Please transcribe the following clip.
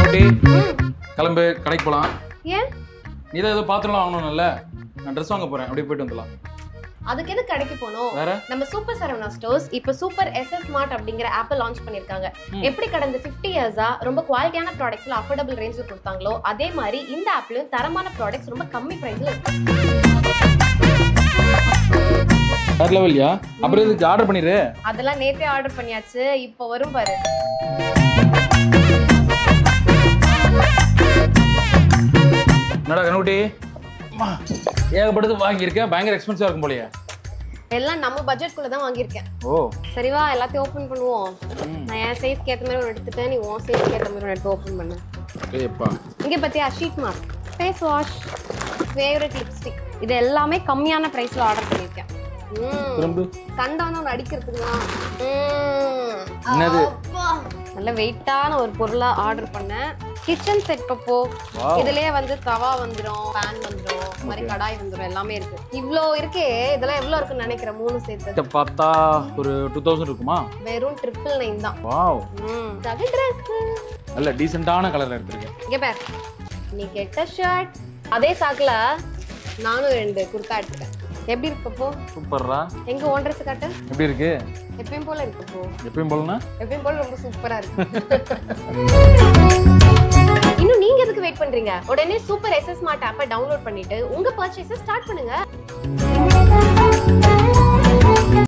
அப்படி கிளம்பு கடைக்கு போலாம் ஏன் நீ தான் ஏதோ பாத்திரம்லாம் வாங்கணும்ல நான் ட்ரெஸ் வாங்க போறேன் அப்படியே போயிட்டு வந்துடலாம் அதுக்கு எது கடைக்கு போனோம் வேற நம்ம சூப்பர் சரவணா ஸ்டோர்ஸ் இப்போ சூப்பர் எஸ்எஸ் ஸ்மார்ட் அப்படிங்கிற ஆப்பை லான்ச் பண்ணிருக்காங்க ம். எப்படி கடந்த 50 இயர்ஸா ரொம்ப குவாலிட்டியான ப்ராடக்ட்ஸ்ல அஃபோர்டபுள் ரேஞ்சில் கொடுத்தாங்களோ அதே மாதிரி இந்த ஆப்லயும் தரமான ப்ராடக்ட்ஸ் ரொம்ப கம்மி பிரைஸ்ல இருக்கு வேற லெவல்யா அப்புறம் இதுக்கு ஆர்டர் பண்ணிடு அதெல்லாம் நேத்தே ஆர்டர் பண்ணியாச்சு இப்போ வரும் பாரு என்னடா கண்ணுக்குட்டி அம்மா, ஏகப்பட்டது வாங்கியிருக்கேன் பயங்கர எக்ஸ்பென்சிவா இருக்கும் போலயே எல்லாம் நம்ம பட்ஜெட்குள்ள தான் வாங்கியிருக்கேன் ஓ சரிவா எல்லாத்தையும் ஓபன் பண்ணுவோம் ம். நான் என் சைஸ்க்கு ஏத்த மாதிரி ஒன்று எடுத்துட்டேன் நீ உன் சைஸ்க்கு ஏத்த மாதிரி ஒன்று எடுத்து ஓபன் பண்ணு ஏப்பா இங்க பாத்தியா sheet mask face wash favourite lipstick இது எல்லாமே கம்மியான பிரைஸ்ல ஆர்டர் பண்ணிருக்கேன் ம். திரும்ப சண்டை வந்து ஒன்று அடிக்கிறதுக்குலாம் ம். என்னது? அப்பா. நல்ல வெயிட்டான ஒரு பொருளா ஆர்டர் பண்ணேன் கிச்சன் செட் பப்போ Wow. இதுலயே வந்து தவா வந்துரும் பேன் வந்துரும் இந்த மாதிரி கடாய் வந்துரும் எல்லாமே இருக்கு இவ்ளோ இருக்கே இதெல்லாம் எவ்வளவு இருக்குன்னு நினைக்கிறேன் மூணு சேர்த்து இதை பார்த்தா ஒரு டூ தௌசண்ட் இருக்குமா வெறும் ட்ரிபிள் நைன் தான் வாவ் ம் டபுள் ட்ரெஸ் நல்ல டீசெண்டான கலர் எடுத்திருக்கேன் இங்க பார் நீ கெட்ட ஷர்ட் அதே சாக்குல நானும் ரெண்டு குர்தா எடுத்துட்டேன் எப்படி இருக்கு போ சூப்பர்ரா எங்க ஓன் ட்ரெஸ் காட்டு எப்படி இருக்கு எப்பயும் போல இருக்கு போ எப்பயும் போலனா எப்பயும் போல ரொம்ப சூப்பரா இருக்கு இன்னும் நீங்க எதுக்கு வெயிட் பண்றீங்க உடனே சூப்பர் எஸ்எஸ் ஸ்மார்ட் ஆப்பை டவுன்லோட் பண்ணிட்டு உங்க பர்ச்சேஸை ஸ்டார்ட் பண்ணுங்க